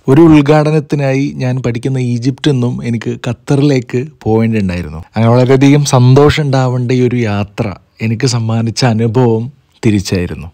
ഒരു ഉദ്ഘാടനത്തിനായി ഞാൻ പഠിക്കുന്ന ഈജിപ്തിൽ നിന്നും എനിക്ക് ഖത്തറിലേക്ക് പോകേണ്ടിണ്ടായിരുന്നു അങ്ങനെ വളരെയധികം സന്തോഷം ഉണ്ടാവേണ്ട ഈ ഒരു യാത്ര എനിക്ക് സമ്മാനിച്ച അനുഭവം തിരിച്ചായിരുന്നു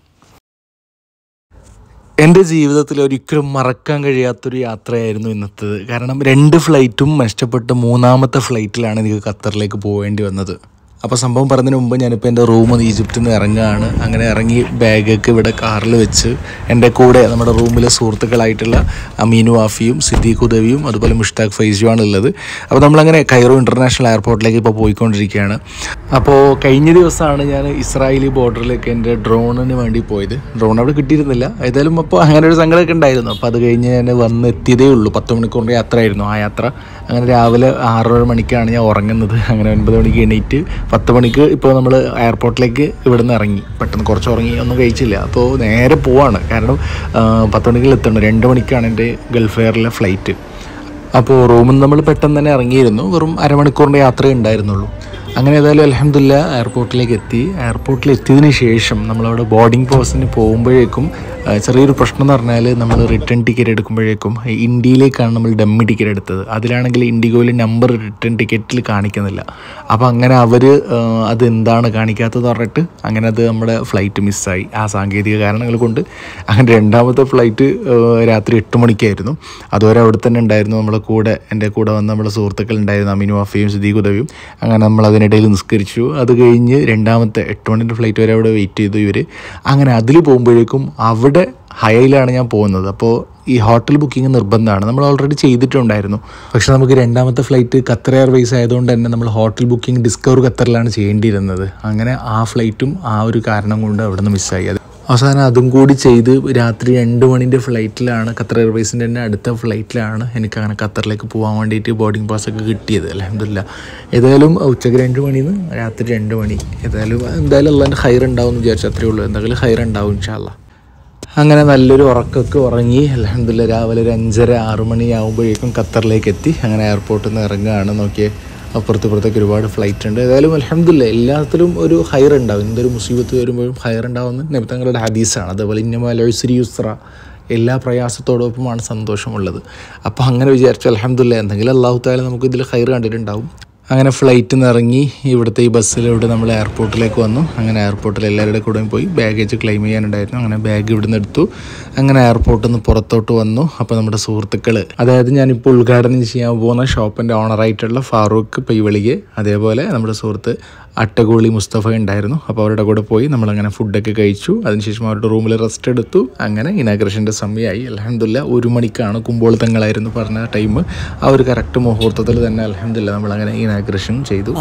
എൻ്റെ ജീവിതത്തിൽ ഒരിക്കലും മറക്കാൻ കഴിയാത്തൊരു യാത്രയായിരുന്നു ഇന്നത്തേത് കാരണം രണ്ട് ഫ്ലൈറ്റും നഷ്ടപ്പെട്ട് മൂന്നാമത്തെ ഫ്ലൈറ്റിലാണ് എനിക്ക് ഖത്തറിലേക്ക് പോകേണ്ടി വന്നത് അപ്പോൾ സംഭവം പറഞ്ഞതിന് മുമ്പ് ഞാനിപ്പോൾ എൻ്റെ റൂമിൽ നിന്ന് ഈജിപ്തിൽ നിന്ന് ഇറങ്ങുകയാണ് അങ്ങനെ ഇറങ്ങി ബാഗൊക്കെ ഇവിടെ കാറിൽ വെച്ച് എൻ്റെ കൂടെ നമ്മുടെ റൂമിലെ സുഹൃത്തുക്കളായിട്ടുള്ള അമീനു ആഫിയും സിദ്ദീഖ് ഉദവിയും അതുപോലെ മുഷ്താഖ് ഫൈസുമാണ് ഉള്ളത് അപ്പോൾ നമ്മളങ്ങനെ കൈറോ ഇൻ്റർനാഷണൽ എയർപോർട്ടിലേക്ക് ഇപ്പോൾ പോയിക്കൊണ്ടിരിക്കുകയാണ് അപ്പോൾ കഴിഞ്ഞ ദിവസമാണ് ഞാൻ ഇസ്രായേലി ബോർഡറിലേക്ക് എൻ്റെ ഡ്രോണിന് വേണ്ടി പോയത് ഡ്രോൺ അവിടെ കിട്ടിയിരുന്നില്ല ഏതായാലും അപ്പോൾ അങ്ങനെ ഒരു സങ്കടമൊക്കെ ഉണ്ടായിരുന്നു അപ്പോൾ അത് കഴിഞ്ഞ് ഞാൻ വന്ന് എത്തിയതേ ഉള്ളൂ പത്ത് മണിക്കൂറിൻ്റെ യാത്രയായിരുന്നു ആ യാത്ര അങ്ങനെ രാവിലെ ആറര മണിക്കാണ് ഞാൻ ഉറങ്ങുന്നത് അങ്ങനെ ഒൻപത് മണിക്ക് എണീറ്റ് പത്ത് മണിക്ക് ഇപ്പോൾ നമ്മൾ എയർപോർട്ടിലേക്ക് ഇവിടെ നിന്ന് ഇറങ്ങി പെട്ടെന്ന് കുറച്ച് ഉറങ്ങി ഒന്നും കഴിച്ചില്ല അപ്പോൾ നേരെ പോവാണ് കാരണം ആ, പത്ത് മണിക്ക് എത്തണം രണ്ട് മണിക്കാണ് എൻ്റെ ഗൾഫ് എയറിലെ ഫ്ലൈറ്റ് അപ്പോൾ റൂമിൽ നിന്ന് നമ്മൾ പെട്ടെന്ന് തന്നെ ഇറങ്ങിയിരുന്നു വെറും അരമണിക്കൂറിൻ്റെ യാത്രയേ ഉണ്ടായിരുന്നുള്ളൂ അങ്ങനെ ഏതായാലും അലഹമില്ല എയർപോർട്ടിലേക്ക് എത്തി എയർപോർട്ടിൽ എത്തിയതിന് ശേഷം നമ്മളവിടെ ബോർഡിംഗ് പോസ്റ്റിന് പോകുമ്പോഴേക്കും ആ, ചെറിയൊരു പ്രശ്നം എന്ന് പറഞ്ഞാൽ നമ്മൾ റിട്ടേൺ ടിക്കറ്റ് എടുക്കുമ്പോഴേക്കും ഈ ഇന്ത്യയിലേക്കാണ് നമ്മൾ ഡമ്മി ടിക്കറ്റ് എടുത്തത് അതിലാണെങ്കിൽ ഇൻഡിഗോയിൽ നമ്പർ റിട്ടേൺ ടിക്കറ്റിൽ കാണിക്കുന്നില്ല അപ്പോൾ അങ്ങനെ അവർ അത് എന്താണ് കാണിക്കാത്തത് പറഞ്ഞിട്ട് അങ്ങനെ അത് നമ്മുടെ ഫ്ലൈറ്റ് മിസ്സായി ആ സാങ്കേതിക കാരണങ്ങൾ കൊണ്ട് അങ്ങനെ രണ്ടാമത്തെ ഫ്ലൈറ്റ് രാത്രി എട്ട് മണിക്കായിരുന്നു അതുവരെ അവിടെ തന്നെ ഉണ്ടായിരുന്നു നമ്മളെ കൂടെ എൻ്റെ കൂടെ വന്ന നമ്മുടെ സുഹൃത്തുക്കൾ ഉണ്ടായിരുന്നു അമിനു അഫയും സിദ്ദീഖ് ഉദവിയും അങ്ങനെ നമ്മൾ അതിനിടയിൽ നിസ്കരിച്ചു അത് കഴിഞ്ഞ് രണ്ടാമത്തെ എട്ട് മണിൻ്റെ ഫ്ലൈറ്റ് വരെ അവിടെ വെയിറ്റ് ചെയ്തു ഇവർ അങ്ങനെ അതിൽ പോകുമ്പോഴേക്കും അവിടെ ഹയയിലാണ് ഞാൻ പോകുന്നത് അപ്പോൾ ഈ ഹോട്ടൽ ബുക്കിംഗ് നിർബന്ധമാണ് നമ്മൾ ഓൾറെഡി ചെയ്തിട്ടുണ്ടായിരുന്നു പക്ഷേ നമുക്ക് രണ്ടാമത്തെ ഫ്ലൈറ്റ് ഖത്തർ എയർവേസ് ആയതുകൊണ്ട് തന്നെ നമ്മൾ ഹോട്ടൽ ബുക്കിംഗ് ഡിസ്കവർ ഖത്തറിലാണ് ചെയ്യേണ്ടിയിരുന്നത് അങ്ങനെ ആ ഫ്ലൈറ്റും ആ ഒരു കാരണം കൊണ്ട് അവിടെ നിന്ന് മിസ്സായി അത് അവസാനം അതും കൂടി ചെയ്ത് രാത്രി രണ്ട് മണിൻ്റെ ഫ്ലൈറ്റിലാണ് ഖത്തർ എയർവേസിൻ്റെ തന്നെ അടുത്ത ഫ്ലൈറ്റിലാണ് എനിക്ക് അങ്ങനെ ഖത്തറിലേക്ക് പോകാൻ വേണ്ടിയിട്ട് ബോർഡിംഗ് പാസ് ഒക്കെ കിട്ടിയത് അലഹമില്ല ഏതായാലും ഉച്ചയ്ക്ക് രണ്ട് മണിയിൽ നിന്ന് രാത്രി രണ്ട് മണി ഏതായാലും എന്തായാലും അള്ളാൻ്റെ ഹൈർ ഉണ്ടാവും എന്ന് വിചാരിച്ചു അത്രയേ ഉള്ളൂ എന്തെങ്കിലും ഹൈർ ഉണ്ടാവും ഇൻഷാല്ല അങ്ങനെ നല്ലൊരു ഉറക്കമൊക്കെ ഉറങ്ങി അലഹമില്ല രാവിലെ ഒരു അഞ്ചര ആറ് മണിയാകുമ്പോഴേക്കും ഖത്തറിലേക്ക് എത്തി അങ്ങനെ എയർപോർട്ടിൽ നിന്ന് ഇറങ്ങുകയാണ് നോക്കിയേ അപ്പുറത്ത് ഇപ്പുറത്തേക്ക് ഒരുപാട് ഫ്ലൈറ്റ് ഉണ്ട് ഏതായാലും അലഹമില്ല എല്ലാത്തിലും ഒരു ഹയർ ഉണ്ടാവും എന്തൊരു മുസീബത്ത് വരുമ്പോഴും ഹയർ ഉണ്ടാവുന്ന നിമിത്തങ്ങളുടെ ഹദീസാണ് അതേപോലെ ഇന്നമലൊസിരി യുസ്ര എല്ലാ പ്രയാസത്തോടൊപ്പമാണ് സന്തോഷമുള്ളത് അപ്പോൾ അങ്ങനെ വിചാരിച്ചു അലഹമില്ല എന്തെങ്കിലും അള്ളാഹു താല നമുക്ക് ഇതിൽ ഹയർ കണ്ടിട്ടുണ്ടാവും അങ്ങനെ ഫ്ലൈറ്റിൽ നിന്ന് ഇറങ്ങി ഇവിടുത്തെ ഈ ബസ്സിലൂടെ നമ്മൾ എയർപോർട്ടിലേക്ക് വന്നു അങ്ങനെ എയർപോർട്ടിൽ എല്ലാവരുടെ കൂടെയും പോയി ബാഗേജ് ക്ലെയിം ചെയ്യാനുണ്ടായിരുന്നു അങ്ങനെ ബാഗ് ഇവിടുന്ന് എടുത്തു അങ്ങനെ എയർപോർട്ടിൽ നിന്ന് പുറത്തോട്ട് വന്നു അപ്പോൾ നമ്മുടെ സുഹൃത്തുക്കൾ അതായത് ഞാനിപ്പോൾ ഉദ്ഘാടനം ചെയ്യാൻ പോകുന്ന ഷോപ്പിൻ്റെ ഓണറായിട്ടുള്ള ഫാറൂഖ് പൈവളികെ അതേപോലെ നമ്മുടെ സുഹൃത്ത് അട്ടകോളി മുസ്തഫ ഉണ്ടായിരുന്നു അപ്പോൾ അവരുടെ കൂടെ പോയി നമ്മളങ്ങനെ ഫുഡൊക്കെ കഴിച്ചു അതിനുശേഷം അവരുടെ റൂമിൽ റെസ്റ്റ് എടുത്തു അങ്ങനെ ഇനാഗ്രേഷൻ്റെ സമയമായി അലഹമില്ല ഒരു മണിക്കാണ് കുമ്പോളത്തങ്ങളായിരുന്നു പറഞ്ഞ ടൈം ആ ഒരു കറക്റ്റ് മുഹൂർത്തത്തിൽ തന്നെ അലഹമില്ല നമ്മളങ്ങനെ ഇനാഗ്രേഷൻ ചെയ്തു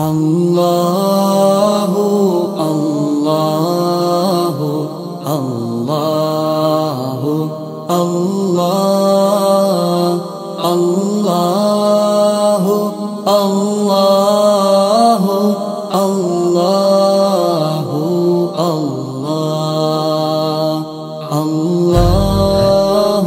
الله الله الله الله الله الله الله الله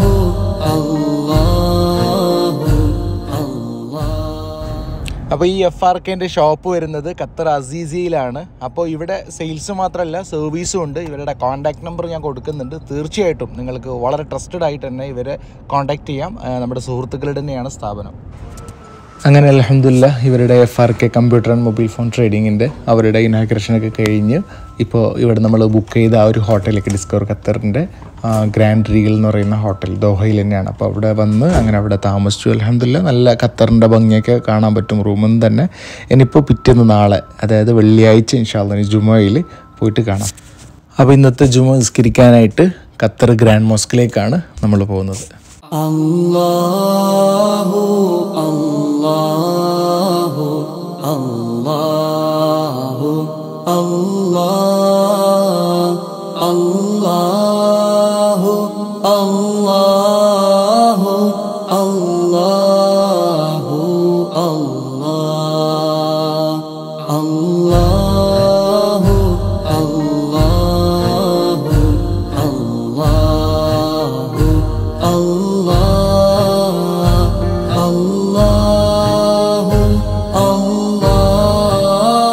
الله അപ്പോൾ ഈ എഫ് ആർ കെൻ്റെ ഷോപ്പ് വരുന്നത് ഖത്തർ അസീസിയിലാണ് അപ്പോൾ ഇവിടെ സെയിൽസ് മാത്രമല്ല സർവീസും ഉണ്ട് ഇവരുടെ കോൺടാക്ട് നമ്പർ ഞാൻ കൊടുക്കുന്നുണ്ട് തീർച്ചയായിട്ടും നിങ്ങൾക്ക് വളരെ ട്രസ്റ്റഡ് ആയിട്ട് തന്നെ ഇവരെ കോൺടാക്ട് ചെയ്യാം ആ, നമ്മുടെ സുഹൃത്തുക്കളുടെ തന്നെയാണ് സ്ഥാപനം അങ്ങനെ അലഹമില്ല ഇവരുടെ F R K computer and mobile phone ട്രേഡിങ്ങിൻ്റെ അവരുടെ ഇനാഗ്രേഷനൊക്കെ കഴിഞ്ഞ് ഇപ്പോൾ ഇവിടെ നമ്മൾ ബുക്ക് ചെയ്ത ആ ഒരു ഹോട്ടലിലേക്ക് ഡിസ്കവർ ഖത്തറിൻ്റെ ഗ്രാൻഡ് റീഗൽ എന്ന് പറയുന്ന ഹോട്ടൽ ദോഹയിൽ തന്നെയാണ് അപ്പോൾ അവിടെ വന്ന് അങ്ങനെ അവിടെ താമസിച്ചു അലഹമില്ല നല്ല ഖത്തറിൻ്റെ ഭംഗിയൊക്കെ കാണാൻ പറ്റും റൂമിൽ നിന്ന് തന്നെ ഇനിയിപ്പോൾ പിറ്റേന്ന് നാളെ അതായത് വെള്ളിയാഴ്ച ഇൻഷാല്ല ജുമയിൽ പോയിട്ട് കാണാം അപ്പോൾ ഇന്നത്തെ ജുമ നിസ്കരിക്കാനായിട്ട് ഖത്തർ ഗ്രാൻഡ് മോസ്കിലേക്കാണ് നമ്മൾ പോകുന്നത് الله الله الله الله الله الله الله الله الله الله الله الله الله الله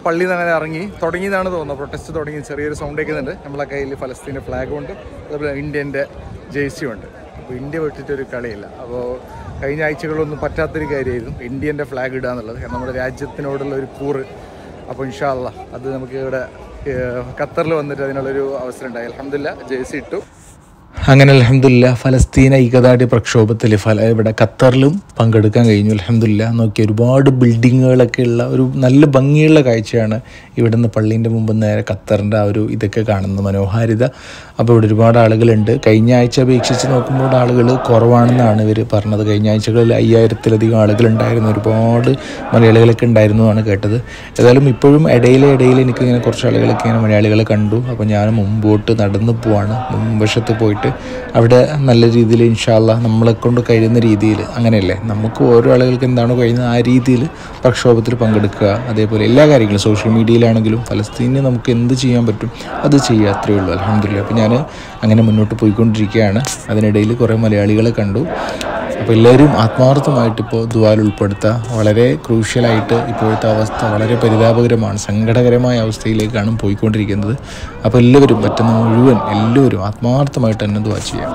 പള്ളിയിൽ നിന്ന് അങ്ങനെ ഇറങ്ങി തുടങ്ങിയതാണ് തോന്നുന്നത് പ്രൊട്ടസ്റ്റ് തുടങ്ങി ചെറിയൊരു സൗണ്ട് കേൾക്കുന്നുണ്ട് നമ്മളെ കയ്യിൽ ഫലസ്തീൻ്റെ ഫ്ലാഗും ഉണ്ട് അതുപോലെ ഇന്ത്യൻ്റെ ജേഴ്സിയും ഉണ്ട് അപ്പോൾ ഇന്ത്യ വിട്ടിട്ടൊരു കളിയില്ല അപ്പോൾ കഴിഞ്ഞ ആഴ്ചകളൊന്നും പറ്റാത്തൊരു കാര്യമായിരുന്നു ഇന്ത്യൻ്റെ ഫ്ലാഗ് ഇടുക എന്നുള്ളത് കാരണം നമ്മുടെ രാജ്യത്തിനോടുള്ള ഒരു കൂറ് അപ്പോൾ ഇൻഷാല്ല അത് നമുക്ക് ഇവിടെ ഏഹ്, ഖത്തറിൽ വന്നിട്ട് അതിനുള്ളൊരു അവസരം ഉണ്ടായി അലഹമില്ല ജേഴ്സി ഇട്ടു അങ്ങനെ അലഹമില്ല ഫലസ്തീൻ ഐക്യദാർഢ്യ പ്രക്ഷോഭത്തിൽ ഫല ഇവിടെ ഖത്തറിലും പങ്കെടുക്കാൻ കഴിഞ്ഞു അലഹമില്ല നോക്കി ഒരുപാട് ബിൽഡിങ്ങുകളൊക്കെ ഉള്ള ഒരു നല്ല ഭംഗിയുള്ള കാഴ്ചയാണ് ഇവിടുന്ന് പള്ളീൻ്റെ മുമ്പ് നേരെ ഖത്തറിൻ്റെ ആ ഒരു ഇതൊക്കെ കാണുന്നത് മനോഹാരിത അപ്പോൾ ഇവിടെ ഒരുപാട് ആളുകളുണ്ട് കഴിഞ്ഞ ആഴ്ച അപേക്ഷിച്ച് നോക്കുമ്പോൾ ആളുകൾ കുറവാണെന്നാണ് ഇവർ പറഞ്ഞത് കഴിഞ്ഞ ആഴ്ചകളിൽ അയ്യായിരത്തിലധികം ആളുകളുണ്ടായിരുന്നു ഒരുപാട് മലയാളികളൊക്കെ ഉണ്ടായിരുന്നു എന്നാണ് കേട്ടത് ഏതായാലും ഇപ്പോഴും ഇടയിലെ ഇടയിൽ എനിക്ക് ഇങ്ങനെ കുറച്ച് ആളുകളൊക്കെ ഇങ്ങനെ മലയാളികളെ കണ്ടു അപ്പോൾ ഞാൻ മുമ്പോട്ട് നടന്നു പോവാണ് മുൻവശത്ത് പോയിട്ട് അവിടെ നല്ല രീതിയിൽ ഇൻഷാല്ല നമ്മളെ കൊണ്ട് കഴിയുന്ന രീതിയിൽ അങ്ങനെയല്ലേ നമുക്ക് ഓരോ ആളുകൾക്ക് എന്താണോ കഴിയുന്നത് ആ രീതിയിൽ പ്രക്ഷോഭത്തിൽ പങ്കെടുക്കുക അതേപോലെ എല്ലാ കാര്യങ്ങളും സോഷ്യൽ മീഡിയയിലാണെങ്കിലും ഫലസ്തീന് നമുക്ക് എന്ത് ചെയ്യാൻ പറ്റും അത് ചെയ്യുക അത്രയേ ഉള്ളൂ അലഹമില്ല അപ്പോൾ ഞാൻ അങ്ങനെ മുന്നോട്ട് പോയിക്കൊണ്ടിരിക്കുകയാണ് അതിനിടയിൽ കുറേ മലയാളികളെ കണ്ടു അപ്പോൾ എല്ലാവരും ആത്മാർത്ഥമായിട്ട് ഇപ്പോൾ ദുവാൽ ഉൾപ്പെടുത്തുക വളരെ ക്രൂഷ്യലായിട്ട് ഇപ്പോഴത്തെ അവസ്ഥ വളരെ പരിതാപകരമാണ് സങ്കടകരമായ അവസ്ഥയിലേക്കാണ് പോയിക്കൊണ്ടിരിക്കുന്നത് അപ്പോൾ എല്ലാവരും പറ്റുന്ന മുഴുവൻ എല്ലാവരും ആത്മാർത്ഥമായിട്ട് തന്നെ ദുവാ ചെയ്യാം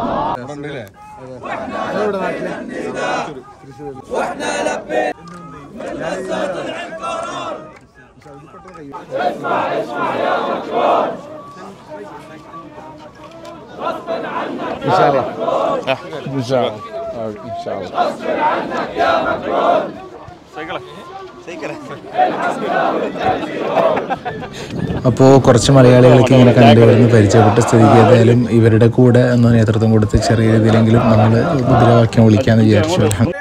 അപ്പോൾ കുറച്ച് മലയാളികളൊക്കെ ഇങ്ങനെ കണ്ടുവരുന്ന പരിചയപ്പെട്ട സ്ഥിതിക്ക് ഏതായാലും ഇവരുടെ കൂടെ ഒന്ന് നേതൃത്വം കൊടുത്ത് ചെറിയ രീതിയിലെങ്കിലും നമ്മൾ മുദ്രാവാക്യം വിളിക്കാമെന്ന് വിചാരിച്ചു അൽഹം-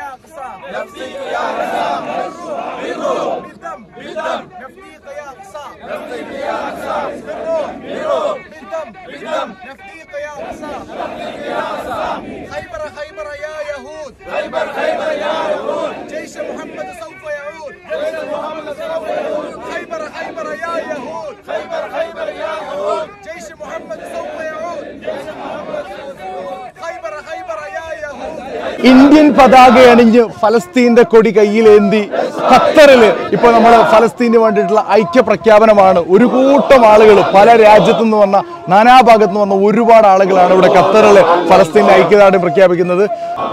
نفديك يا اقصى نفديك يا اقصى بالدم بالدم نفديك يا اقصى خيبر خيبر يا يهود خيبر خيبر يا يهود جيش محمد سوف يعود جيش محمد سوف يعود خيبر خيبر يا يهود خيبر خيبر يا يهود جيش محمد سوف يعود جيش محمد سوف يعود خيبر خيبر يا يهود ഇന്ത്യൻ പതാക അണിഞ്ഞ് ഫലസ്തീന്റെ കൊടി കയ്യിലേന്തി ഖത്തറിൽ ഇപ്പൊ നമ്മൾ ഫലസ്തീന് വേണ്ടിയിട്ടുള്ള ഐക്യ പ്രഖ്യാപനമാണ് ഒരു കൂട്ടം ആളുകൾ പല രാജ്യത്തു നിന്ന് വന്ന നാനാഭാഗത്തു നിന്ന് വന്ന ഒരുപാട് ആളുകളാണ് ഇവിടെ ഖത്തറിൽ ഫലസ്തീന്റെ ഐക്യദാർഢ്യം പ്രഖ്യാപിക്കുന്നത്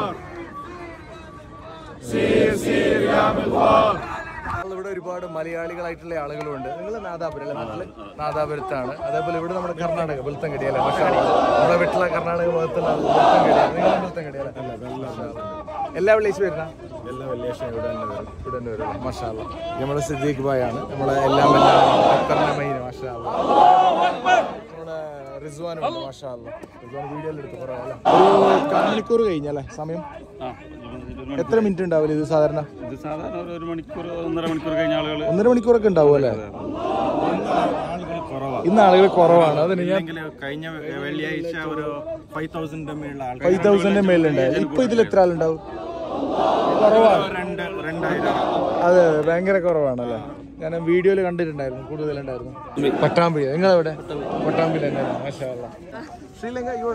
ഇവിടെ ഒരുപാട് മലയാളികളായിട്ടുള്ള ആളുകളുണ്ട് നിങ്ങൾ നാദാപുരം അല്ലേ നാട്ടില് നാദാപുരത്താണ് അതേപോലെ ഇവിടെ നമ്മുടെ കർണാടക വെളുത്തങ്കടി അല്ലേ പക്ഷേ നമ്മുടെ വീട്ടിലെ കർണാടക ഭാഗത്തുള്ള വെളുത്തങ്കടി നിങ്ങൾ വെളുത്തങ്കടി അല്ലേ എല്ലാ വെള്ളിയാഴ്ച വരുന്ന എല്ലാ വെള്ളിയാഴ്ചയും ഇവിടെ തന്നെ വരും ഇവിടെ തന്നെ വരും മഷാല്ല നമ്മുടെ സിദ്ദീഖ് ഭായാണ് നമ്മളെ എല്ലാം എല്ലാം ഖത്തറിന്റെ മെയിൻ മഷാല്ല നമ്മുടെ റിസ്വാനുണ്ട് മഷാല്ല റിസ്വാൻ വീഡിയോയിൽ എടുത്ത് കുറവാ അല്ലേ ഒരു കാൽ മണിക്കൂർ കഴിഞ്ഞല്ലേ സമയം എത്ര മിനിറ്റ് ഉണ്ടാവില്ല ഇത് സാധാരണ ഇത് സാധാരണ ഒരു- ഒരു മണിക്കൂർ ഒന്നര മണിക്കൂർ കഴിഞ്ഞ ആളുകൾ ഒന്നര മണിക്കൂറൊക്കെ ഉണ്ടാവും അല്ലേ ആളുകൾ കുറവാണ് ഇന്ന് ആളുകൾ കുറവാണ് അതിന് ഞാൻ അല്ലെങ്കിൽ കഴിഞ്ഞ വെള്ളിയാഴ്ച ഒരു ഫൈവ് തൗസൻഡിന്റെ മേളിൽ ആൾക്കാർ ഫൈവ് തൗസൻഡിന്റെ മേളിലുണ്ടായി ഇപ്പൊ ഇതിൽ എത്ര ആളുണ്ടാവും കുറവാണ് രണ്ട് രണ്ടായിരം അതെ അതെ ഭയങ്കര കുറവാണല്ലേ ഞാൻ വീഡിയോയിൽ കണ്ടിട്ടുണ്ടായിരുന്നു കൂടുതലുണ്ടായിരുന്നു പട്ടാമ്പി നിങ്ങൾ എവിടെ പട്ടാമ്പി തന്നെ മാഷാ അല്ലാ. ശ്രീലങ്ക യു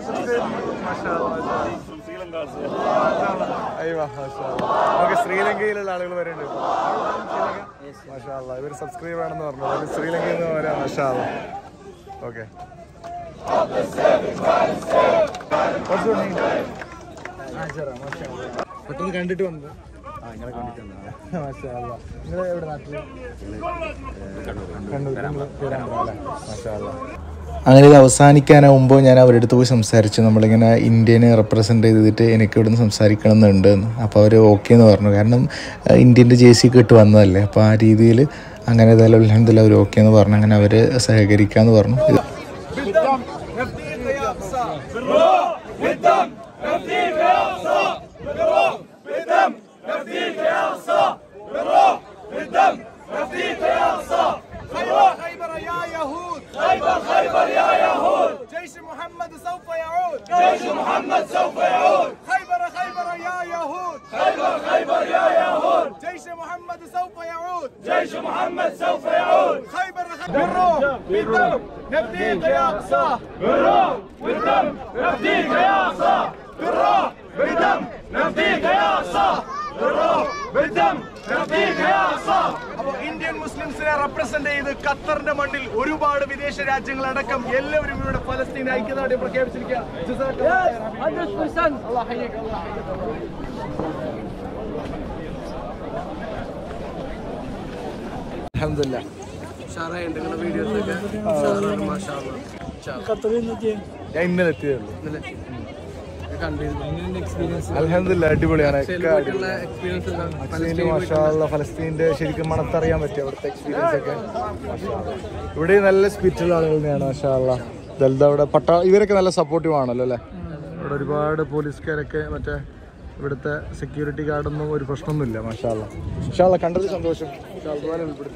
നമുക്ക് ശ്രീലങ്കയിലുള്ള ആളുകൾ വരുന്നുണ്ട് മാഷാ അല്ലാ. ഇവർ സബ്സ്ക്രൈബ് ആണെന്ന് പറഞ്ഞു അവർ ശ്രീലങ്കയിൽ നിന്ന് വരാം മാഷാ ഓക്കെ പെട്ടെന്ന് കണ്ടിട്ട് വന്നത് മാഷാ അല്ലാ. നിങ്ങള് എവിടെ നാട്ടില് കണ്ണൂർ നിങ്ങള് പേരാമ്പ്ര അല്ലേ? മാഷാ അല്ലാ. അങ്ങനെ ഇത് അവസാനിക്കാനാവുമ്പോൾ ഞാൻ അവരുടെ അടുത്ത് പോയി സംസാരിച്ചു നമ്മളിങ്ങനെ ഇന്ത്യനെ റെപ്രസെൻ്റ് ചെയ്തിട്ട് എനിക്ക് ഇവിടുന്ന് സംസാരിക്കണം എന്നുണ്ട് എന്ന് അപ്പോൾ അവർ ഓക്കെ എന്ന് പറഞ്ഞു കാരണം അഹ് ഇന്ത്യൻ്റെ ജെ സി ഇട്ട് വന്നതല്ലേ അപ്പോൾ ആ രീതിയിൽ അങ്ങനെ ഏതായാലും അലഹമില്ല അവർ ഓക്കെ എന്ന് പറഞ്ഞു അങ്ങനെ അവർ സഹകരിക്കാമെന്ന് പറഞ്ഞു ഇത് بالدم نفديك يا اقصى خيبر خيبر يا يهود خيبر خيبر يا يهود جيش محمد سوف يعود جيش محمد سوف يعود خيبر خيبر يا يهود خيبر خيبر يا يهود جيش محمد سوف يعود جيش محمد سوف يعود خيبر خيبر بالروح بالدم نفديك يا اقصى بالروح بالدم نفديك يا اقصى بالروح بالدم نفديك يا اقصى بالروح بالدم نفديك يا اقصى അപ്പൊ ഇന്ത്യൻ മുസ്ലിംസിനെ റെപ്രസെന്റ് ചെയ്ത് ഖത്തറിന്റെ മണ്ണിൽ ഒരുപാട് വിദേശ രാജ്യങ്ങളടക്കം എല്ലാവരും ഇവിടെ ഫലസ്തീൻ ഐക്യദാർഢ്യം പ്രഖ്യാപിച്ചിരിക്കുകയാണ് അല്ലാഹ് ഹയ്യക്ക്, അല്ലാഹ് ഹയ്യക്ക്. അൽഹംദുലില്ലാ ഞാൻ ഇന്നലെ എത്തിയതേ ഉള്ളൂ അൽഹംദുലില്ലാ അടിപൊളിയാണ് ഒക്കെ അടിപൊളിയാണ്. ഫലസ്തീന് മാഷാ അല്ലാ, ഫലസ്തീന്റെ ശരിക്കും മണത്തറിയാൻ പറ്റിയ അവിടുത്തെ എക്സ്പീരിയൻസ് ഒക്കെ മാഷാ അല്ലാ. ഇവിടെ നല്ല സ്പിരിറ്റുള്ള ആളുകൾ തന്നെയാണ് മാഷാ അല്ലാ. ദൽദ അവിടെ പട്ടാ ഇവരൊക്കെ നല്ല സപ്പോർട്ടീവ് ആണല്ലോ അല്ലേ ഇവിടെ ഒരുപാട് പോലീസുകാരൊക്കെ മറ്റേ ഇവിടുത്തെ സെക്യൂരിറ്റി ഗാർഡൊന്നും ഒരു പ്രശ്നമൊന്നുമില്ല മാഷാ അല്ലാ. ഇൻഷാ അല്ലാ, കണ്ടത് സന്തോഷം ഇൻഷാ അല്ലാ, അതുപോലെ ഉൾപ്പെടുത്തി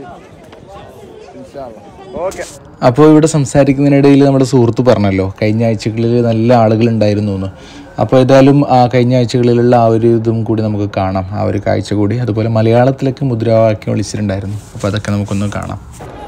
ഓക്കെ അപ്പോൾ ഇവിടെ സംസാരിക്കുന്നതിനിടയിൽ നമ്മുടെ സുഹൃത്ത് പറഞ്ഞല്ലോ കഴിഞ്ഞ ആഴ്ചകളിൽ നല്ല ആളുകൾ ഉണ്ടായിരുന്നു എന്ന് അപ്പോൾ ഏതായാലും ആ കഴിഞ്ഞ ആഴ്ചകളിലുള്ള ആ ഒരു ഇതും കൂടി നമുക്ക് കാണാം ആ ഒരു കാഴ്ച കൂടി അതുപോലെ മലയാളത്തിലൊക്കെ മുദ്രാവാക്യം വിളിച്ചിട്ടുണ്ടായിരുന്നു അപ്പോൾ അതൊക്കെ നമുക്കൊന്ന് കാണാം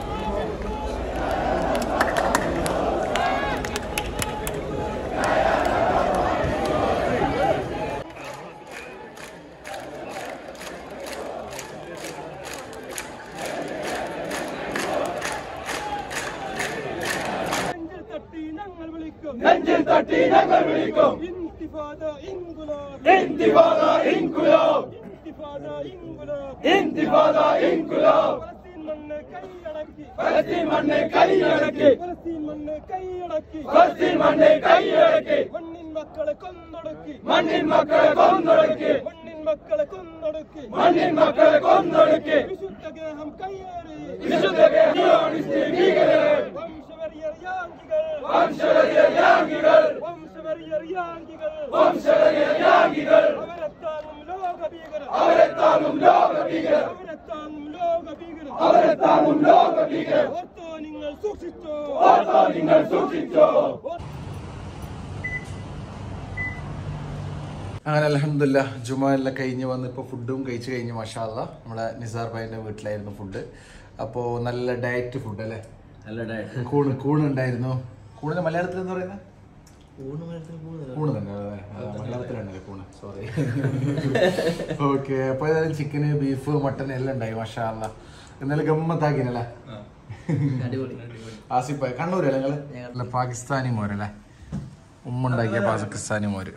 നെഞ്ചിൽ തട്ടി ഞങ്ങൾ വിളിക്കും നെഞ്ചിൽ തട്ടി ഞങ്ങൾ വിളിക്കും ഇന്തിഫാദ ഇൻകുലാബ് ഇന്തിഫാദ ഇൻകുലാബ് ഇന്തിഫാദ ഇൻകുലാബ് ഇന്തിഫാദ ഇൻകുലാബ് ഫലസ്തീൻ മണ്ണ് കൈയടക്കി ഫലസ്തീൻ മണ്ണ് കൈയടക്കി ഫലസ്തീൻ മണ്ണ് കൈയടക്കി മണ്ണിൻ മക്കളെ കൊന്നൊടുക്കി മണ്ണിൻ മക്കളെ കൊന്നൊടുക്കി മണ്ണിൻ മക്കളെ കൊന്നൊടുക്കി മണ്ണിൻ മക്കളെ കൊന്നൊടുക്കി വിശുദ്ധ ഗേഹം കയ്യേറി വിശുദ്ധ ഗേഹം വംശവരിയർ യാങ്കികൾ വംശവരിയർ യാങ്കികൾ വംശവരിയർ യാങ്കികൾ വംശവരിയർ യാങ്കികൾ അവരെത്താനും ലോക ഭീകര അവരെത്താനും ലോക ഭീകര അവരെത്താനും ലോക ഭീകര അവരെത്താനും ലോക ഭീകര ഓർത്തോ നിങ്ങൾ സൂക്ഷിച്ചോ ഓർത്തോ നിങ്ങൾ സൂക്ഷിച്ചോ അങ്ങനെ അലഹമില്ല ജുമ എല്ലാം കഴിഞ്ഞ് വന്ന് ഇപ്പോൾ ഫുഡും കഴിച്ച് കഴിഞ്ഞ് മഷാല്ല നമ്മുടെ നിസാർ ഭായിൻ്റെ വീട്ടിലായിരുന്നു ഫുഡ് അപ്പോൾ നല്ല ഡയറ്റ് ഫുഡ് അല്ലേ നല്ല ഡയറ്റ് കൂണ് കൂണ് ഉണ്ടായിരുന്നു കൂണിന് മലയാളത്തിൽ എന്താ പറയുന്നത് കൂണ് തന്നെ അതെ അതെ, മലയാളത്തിലാണല്ലേ കൂണ് സോറി ഓക്കെ അപ്പോൾ ഏതായാലും ചിക്കന് ബീഫ് മട്ടൻ എല്ലാം ഉണ്ടായി മഷാല്ല എന്നാലും ഗമ്മത്താക്കിനല്ലേ ആസിഫ് കണ്ണൂരല്ലേ നിങ്ങള് അല്ല പാകിസ്ഥാനി മോരല്ലേ ഉമ്മ ഉണ്ടാക്കിയ പാകിസ്ഥാനി മോര്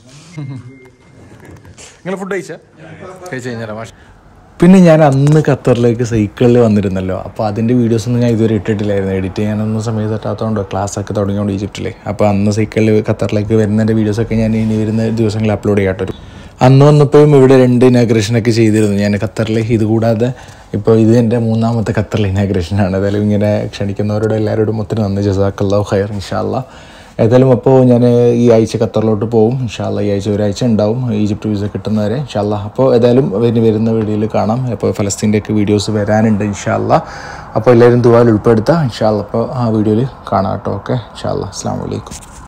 നിങ്ങൾ ഫുഡ് കഴിച്ച കഴിച്ചു കഴിഞ്ഞാലോ മാഷ് പിന്നെ ഞാൻ അന്ന് ഖത്തറിലേക്ക് സൈക്കിളിൽ വന്നിരുന്നല്ലോ അപ്പോൾ അതിൻ്റെ വീഡിയോസ് ഒന്നും ഞാൻ ഇതുവരെ ഇട്ടിട്ടില്ലായിരുന്നു എഡിറ്റ് ചെയ്യാനൊന്നും സമയത്ത് പറ്റാത്തതുകൊണ്ടോ ക്ലാസ് ഒക്കെ തുടങ്ങിയോണ്ട് ഈജിപ്തിലെ അപ്പോൾ അന്ന് സൈക്കിളിൽ ഖത്തറിലേക്ക് വരുന്നതിൻ്റെ വീഡിയോസൊക്കെ ഞാൻ ഇനി വരുന്ന ദിവസങ്ങളിൽ അപ്ലോഡ് ചെയ്യാട്ടോ അന്ന് വന്നപ്പോഴും ഇവിടെ രണ്ട് ഇനാഗ്രേഷനൊക്കെ ചെയ്തിരുന്നു ഞാൻ ഖത്തറിൽ ഇത് കൂടാതെ ഇപ്പോൾ ഇത് എൻ്റെ മൂന്നാമത്തെ ഖത്തറിലെ ഇനാഗ്രേഷനാണ് ഏതായാലും ഇങ്ങനെ ക്ഷണിക്കുന്നവരോട് എല്ലാവരോടും ഒത്തിരി നന്ദി ജസാക്കല്ലാഹു ഖൈർ ഇൻഷാല്ലാ ഏതായാലും അപ്പോൾ ഞാൻ ഈ ആഴ്ച ഖത്തറിലോട്ട് പോകും ഇൻഷാല്ല ഈ ആഴ്ച ഒരാഴ്ച ഉണ്ടാവും ഈജിപ്റ്റ് വീസ കിട്ടുന്നവരെ ഇൻഷാല്ല അപ്പോൾ ഏതായാലും ഇനി വരുന്ന വീഡിയോയിൽ കാണാം അപ്പോൾ ഫലസ്തീൻ്റെയൊക്കെ വീഡിയോസ് വരാനുണ്ട് ഇൻഷാല്ല അപ്പോൾ എല്ലാവരും ദുബായിൽ ഉൾപ്പെടുത്താം ഇൻഷാല്ല അപ്പോൾ ആ വീഡിയോയിൽ കാണാം കേട്ടോ ഓക്കെ ഇൻഷാല്ല അസ്സാം വലൈക്കും